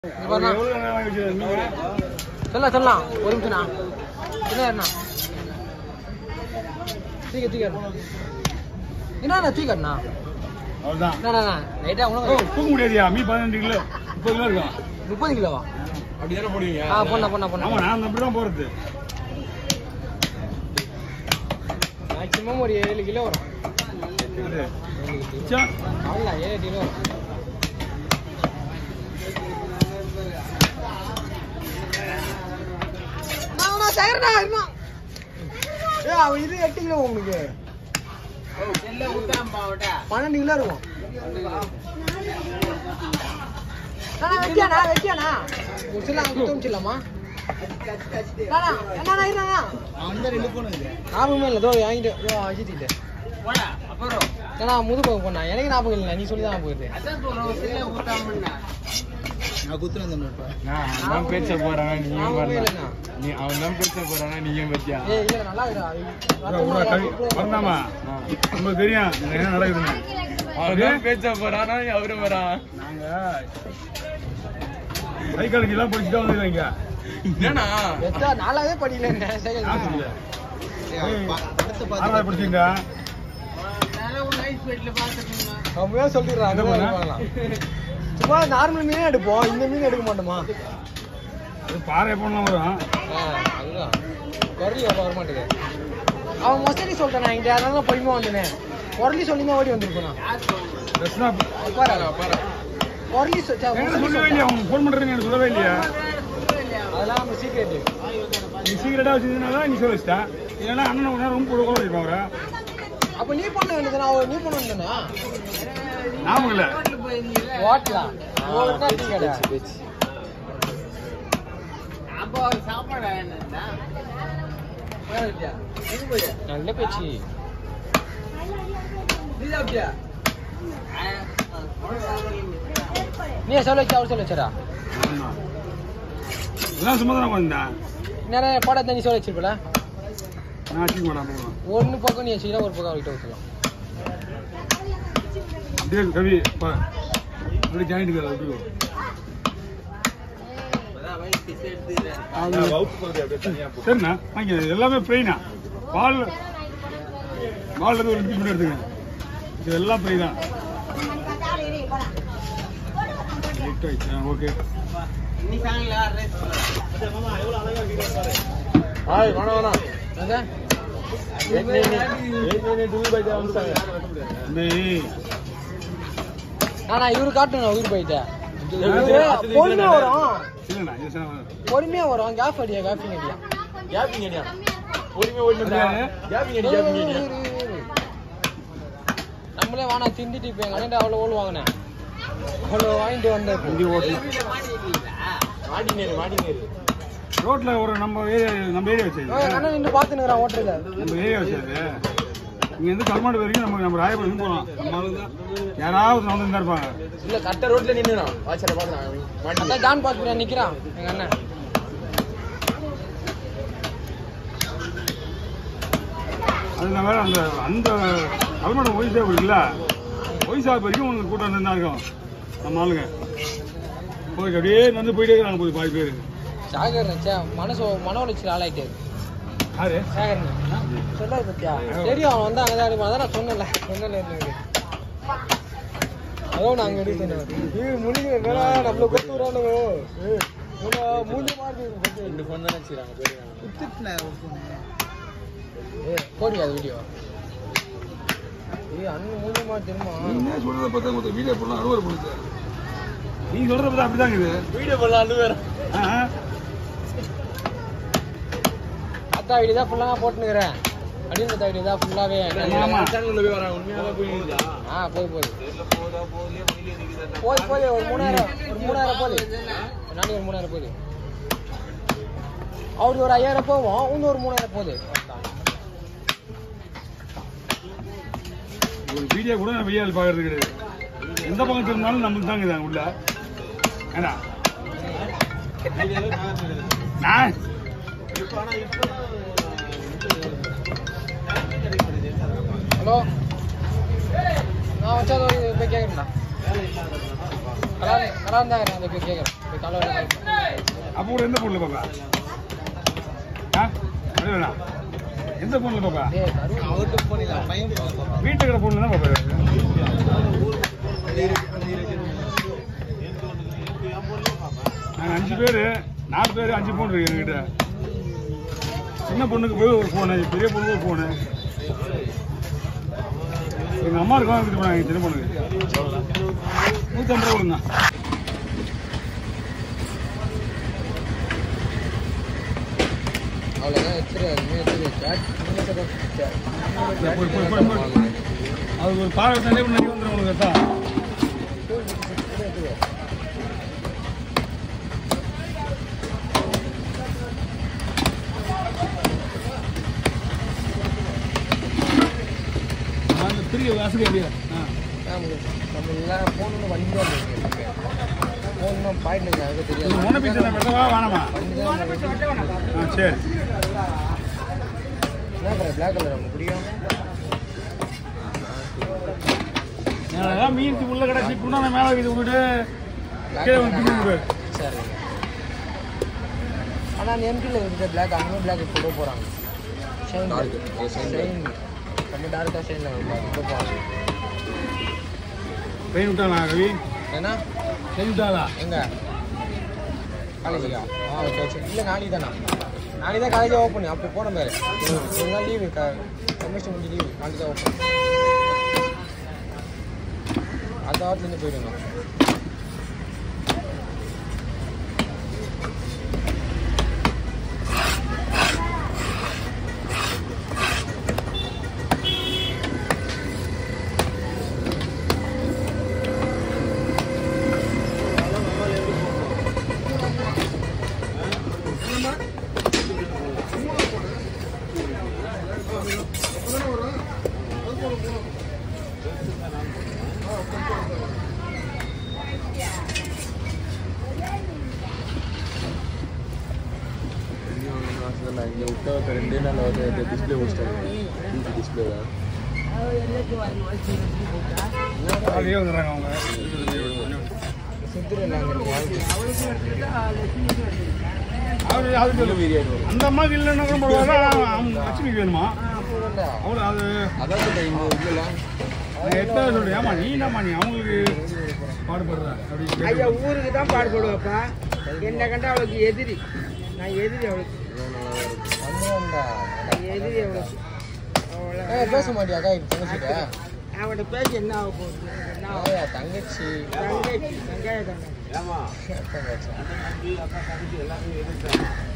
சொல்லலாம் சொல்லலாம் சொல்லலாம் ஒரு நிமிஷம்ண்ணா என்ன அண்ணா தூக்க தூக்க என்னண்ணா தூக்கண்ணா அவ்வளவுதான் என்னண்ணா லைட்டாக ஓ, உணவு தூக்க முடியாதியா மீ பதினஞ்சு கிலோ முப்பது கிலோ இருக்கும் முப்பது கிலோவா அப்படிதானே போடுவீங்க ஆ பொண்ணா பொண்ணா ஆமா பொண்ணா நான் அப்படி தான் போறது மேக்ஸிமம் ஒரு ஏழு கிலோ வரும் இது. மிச்சம் அவ்வளோ ஏழு எட்டு கிலோ வரும் ஏ அவன் இது எட்டு கிலோ உங்களுக்கு பன்னெண்டு கிலோ இருக்கும் அண்ணா, வெட்டியாண்ணா வெட்டியாண்ணா முடிச்சிடலாம் குத்த முடிச்சிடலாமா அண்ணா, என்னண்ணா இருண்ணா ஞாபகமே இல்லை தோ வாங்கிட்டு தோ வச்சுட்டு ஏன்னா முது போக போனா எனக்கு ஞாபகம் இல்லை நீ சொல்லி தான் போகுது நான் அவன் பேச்ச போறானா நீ ஏன் ஞாபகமே வரல இல்லைண்ணா நீ அவன் தான் பேச்ச போறானா நீ ஏன் பத்தியா ஏய் இல்லை நல்லா இருக்குடா வரலாமா உங்களுக்கு தெரியும் இங்க என்ன நடக்குதுன்னு அவன் தான் பேச்ச போறானா அவரு வரான் நாங்க சைக்காலஜி எல்லாம் படிச்சுட்டு வந்துருக்கீங்க என்னண்ணா எத்தா நாலாவே படிக்கல சைக்கிள் ஆறாவது படிச்சீங்க அவங்களே சொல்லிடுறாங்க என்ன பண்ண? வாங்கலாம். சும்மா நார்மல் மீனே எடுப்போம் இந்த மீன் எடுக்க மாட்டோமா அது பாறை போனா வரும் ஆ, அதுதான் குரலி அவ்வளோ வர மாட்டேங்குது அவன் மொசடி சொல்லிட்டான் நான் இங்கே அதனால பொறுமையாக வந்தேன் குரலி சொல்லி தான் ஓடி வந்திருக்கணும் பிரச்சனை பாரு பாரு குரலி எனக்கு சொல்லவே இல்லையா உனக்கு ஃபோன் பண்றேன்னு எனக்கு சொல்லவே இல்லையா அதெல்லாம் நம்ம சீக்கிரட்டு நீ சீக்கிரட்டா வச்சிருந்தா நீ சொல்ல வச்சிட்டேன் இல்லைன்னா அண்ணன் ஒரு நேரம் ரொம்ப கூட கூட இருப்பாங்க அப்போ நீ பண்ண வேண்டியதுனா அவ நீ பண்ண வேண்டியதுனா ஞாபகம் இல்லை வாட்டலாம் ஓவர்னா டீ கடை நல்ல பேச்சு நீ சொல்ல வச்சு அவர் சொல்ல வச்சடா ஆமா. இதெல்லாம் சும்மா தான் வந்தேன் நிறைய படம் நீ சொல்ல வச்சிருப்பல நான் வச்சுக்க மாட்டேன் போகலாம் ஒன்னு பக்கம் நீ வச்சுக்கிட்டா ஒரு பக்கம் அவர்கிட்ட ஊற்றலாம் அப்படியே கவி இப்போ இப்படி ஜாயிண்ட் கதை எப்படி சரிண்ணா வாங்கி எல்லாமே ஃப்ரைண்ணா பால் பால் இருந்து ஒரு நிமிஷம் மட்டும் எடுத்துக்கங்க இது எல்லாம் ஃப்ரை தான் ஓகே ஹாய் வேணாம் வேணாம் எங்க ஆனா இவரு காட்டணும் உயிர் போயிட்டேன் பொறுமையா வரும் இல்லைண்ணா இது சரி. பொறுமையா வரும் கேப் அடியா கேப்பிங் அடியா நம்மளே வானா திண்டிட்டு இப்போ எங்க அண்ணன் அவ்வளோ ஓல் வாங்கினேன் அவ்வளோ வாங்கிட்டு வந்தேன் இங்கே ஓட்டு ரோட்ல ஒரு நம்ம ஏரியா நம்ம ஏரியா வச்சது எங்க அண்ணன் நின்று பார்த்துனுக்குறான் ஓட்டுறத நம்ம ஏரியா வச்சது இங்க இருந்து கல்மாடு வரைக்கும் நம்ம நம்ம ராயபுரம் போகலாம் நம்ம ஆளுங்க தான் யாராவது நடந்து தான் இருப்பாங்க இல்ல கட்ட ரோட்ல நின்னுனா வாட்சல பாக்கலாம் அதான் டான் பாத்து நிக்கிறான் எங்க அண்ணன் அது நம்ம அந்த அந்த கல்மாடு ஒய்சா இருக்குல்ல ஒய்சா வரைக்கும் உங்களுக்கு கூட்டம் வந்து தான் இருக்கும் நம்ம ஆளுங்க போய் அப்படியே நடந்து போயிட்டே இருக்கிறாங்க போய் பாதி பேர் சாகர் சே மனசு மன உளைச்சல் ஆளாயிட்டாரு யாரு சாகர் சொல்லாது பத்தியா தெரியும் அவன் வந்து அங்கதான் எடுப்பான் அதான் நான் சொன்னல சொன்னல இருந்து அதோ நான் அங்க எடுத்தேன் ஏய் முடிங்க என்னடா நம்மள கொத்து விடானுங்க ஏய் என்னடா மூஞ்சி மாதிரி இருக்கு ரெண்டு ஃபோன் தானே வச்சுக்கிறாங்க பேரு ஏய் போடுங்க அது வீடியோ ஏய் அண்ணன் மூஞ்சி மாதிரி தெரியுமா நீங்க சொல்றத பார்த்தா உங்களுக்கு வீடியோ போடலாம் அறுவடை பண்ணுது நீங்க சொல்றத பார்த்தா அப்படிதான் இருக்குது வீடியோ பண்ணலாம் அது வேற ஆ, அத்தா வீடியோ தான் ஃபுல்லாக போட்டுனுக்குறேன் அப்படின்னு அத்தா வீடியோ தான் ஃபுல்லாகவே ஆமா. சேனல்ல போய் வரேன் உண்மையாவே போய் நிக்குதா? ஆ போய் போய் போய் போய் ஒரு மூணாயிரம் ஒரு மூணாயிரம் போகுது நானே ஒரு மூணாயிரம் போகுது அவருக்கு ஒரு ஐயாயிரம் போவோம் இன்னும் ஒரு மூணாயிரம் போகுது ஒரு வீடியோ கூட நான் வெய்யால் பார்க்கறது கிடையாது எந்த பக்கம் திரும்பினாலும் நம்மளுக்கு தாங்க இதாங்க உள்ள ஏண்டா நான் ஹலோ நான் வச்சா போய் கேட்குறேன்டா நல்லா நல்லா இருந்தா நான் அதை போய் கேட்குறேன் போய் காலை வர அப்போ கூட எந்த பொண்ணு பாப்பா ஆ அழுவலா எந்த பொண்ணு பாப்பா டேய் கரு அவர்கிட்ட போனில பையன் வீட்டுக்கு இருக்கிற பொண்ணு தான் பாப்பா நாங்கள் அஞ்சு பேர் நாலு பேர் அஞ்சு ஃபோன் இருக்கு எங்ககிட்ட சின்ன பொண்ணுக்கு போய் ஒரு ஃபோனு பெரிய பொண்ணுக்கு ஒரு ஃபோனு எங்கள் அம்மா இருக்கும் எடுத்துட்டு போனாங்க சின்ன பொண்ணுக்கு நூற்றம்பது ரூபா கொடுங்க அவ்வளோதான் எடுத்துரு அதுமே எடுத்துரு சாட் போய், போய், போய், போய். அது ஒரு பாறை தண்ணி பண்ணி வந்துடும் உனக்கு தான் அந்த பெரிய வாசல் எப்படியா ஆ நம்ம எல்லாம் போகணுன்னு வண்டி தான் இருக்கு போகணும் பாயிண்ட் எனக்கு தெரியாது முன்ன பீச்சு வெட்டவா வேணாமா வண்டி தான் ஆ சரி என்ன கலர் பிளாக் கலர் நமக்கு பிடிக்கும் நான் மீன் உள்ள கிடச்சி குண்டான மேலே இது விட்டுட்டு கீழே வந்து பிடிச்சி விடு சரி ஆனால் அந்த எம்டியில் இருக்கிற பிளாக் அங்கே பிளாக் போட போகிறாங்க ஷைன் ஷைன் ரொம்ப டார்க்காக ஷைனில் போட போகிறாங்க ட்ரெயின் விட்டானா ரவி ஏன்னா ட்ரெயின் விட்டாளா எங்க காலேஜா ஆ ஓகே ஓகே இல்லை நாளைக்கு தானா நாளைக்கு தான் காலேஜ் ஓப்பன் அப்போ போன பாரு ஒரு நாள் லீவு செமஸ்டர் முடிஞ்சு லீவு நாளைக்கு தான் ஓப்பன் அடுத்த வாரத்துலேருந்து போயிடுங்க இங்கே விட்ட ரெண்டே நாள் வந்து டிஸ்பிளே முடிச்சிட்டாங்க டிஸ்பிளே அப்படியே வந்துடுறாங்க அவங்க சித்திரை நாங்கள் அவரு அது சொல்லு அந்த அம்மாவுக்கு இல்லைன்னா கூட பரவாயில்ல அவங்க லட்சுமிக்கு வேணுமா அவ்வளோ அது அதான் சொல்றேன் இங்கே இல்லை நான் எட்டாவது சொல்றேன் ஏமா நீ என்னம்மா நீ அவங்களுக்கு பாடுபடுற அப்படி ஐயா ஊருக்கு தான் பாடுபடுவாப்பா என்ன கண்டா அவளுக்கு எதிரி நான் எதிரி அவளுக்கு வந்துடும்டா நான் எதிரி அவளுக்கு அவளை ஏய், பேச மாட்டியாக்கா இப்போ தங்கச்சிட்ட அவன்கிட்ட பேசி என்ன ஆக போகுது என்ன ஆகும்? ஏய், தங்கச்சி தங்கச்சி வெங்காய தங்கச்சி தங்கச்சி